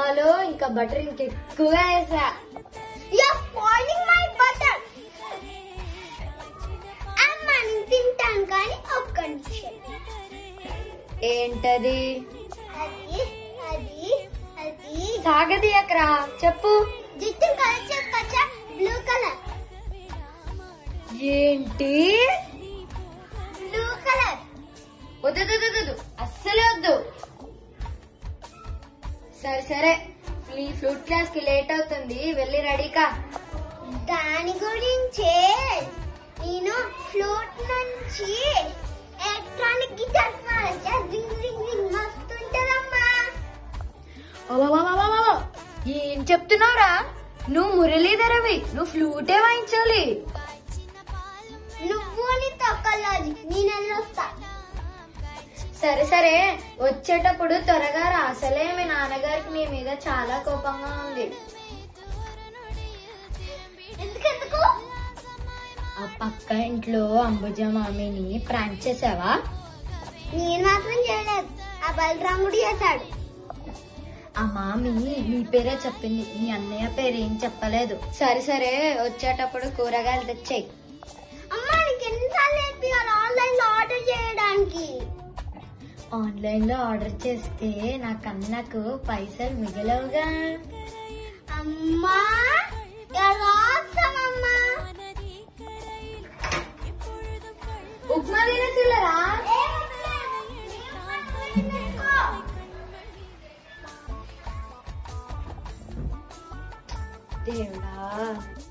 ఉప్మాలో ఇంకా బటర్ ఇంకెక్కువగా వేసా You're spoiling my butter. అమ్మ నేను తింటాను కానీ ఒక కండిషన్ ఏంటది అది అది అది సాగదీయకరా చెప్పు జిట్టు కలర్ చెప్పచ్చా బ్లూ కలర్ ఏంటి బ్లూ కలర్ వద్దు వద్దు, వద్దు, వద్దు. అస్సలే వద్దు సరే సరే నీ ఫ్లూట్ క్లాస్ కి లేట్ అవుతుంది వెళ్ళి రెడీకా దాని గురించే నేను ఫ్లూట్ నుంచి ఎలక్ట్రానిక్ గిటార్ వాడచ్చా రింగ్ రింగ్ రింగ్ మస్తు ఉంటదమ్మా అవ్వవ్వవ్వవ్వవ్వ. ఏం చెప్తున్నావురా నువ్వు మురళీధరవి నువ్వు ఫ్లూటే వాయించాలి నువ్వు నీ తొక్కలాది నేను వెళ్ళొస్తా సరే సరే వచ్చేటప్పుడు త్వరగా రా అసలే మీ నాన్నగారికి నీ మీద చాలా కోపంగా ఉంది ఎందుకెందుకు ఆ పక్క ఇంట్లో అంబుజ మామిని ప్రాంక్ చేసావా నేను మాత్రం చేయలేదు ఆ బలరాముడు చేశాడు ఆ మామి నీ పేరే చెప్పింది నీ అన్నయ్య పేరు ఏం చెప్పలేదు సరే సరే వచ్చేటప్పుడు కూరగాయలు తెచ్చాయి అమ్మా నీకు ఎన్నిసార్లు చెప్పాలి ఆన్లైన్ లో ఆర్డర్ చేయడానికి ఆన్లైన్ లో ఆర్డర్ చేస్తే నా కన్నకు పైసలు మిగలవుగా అమ్మా ఎలా వస్తామమ్మా ఉప్మా తినేసిల్లరా దేవుడా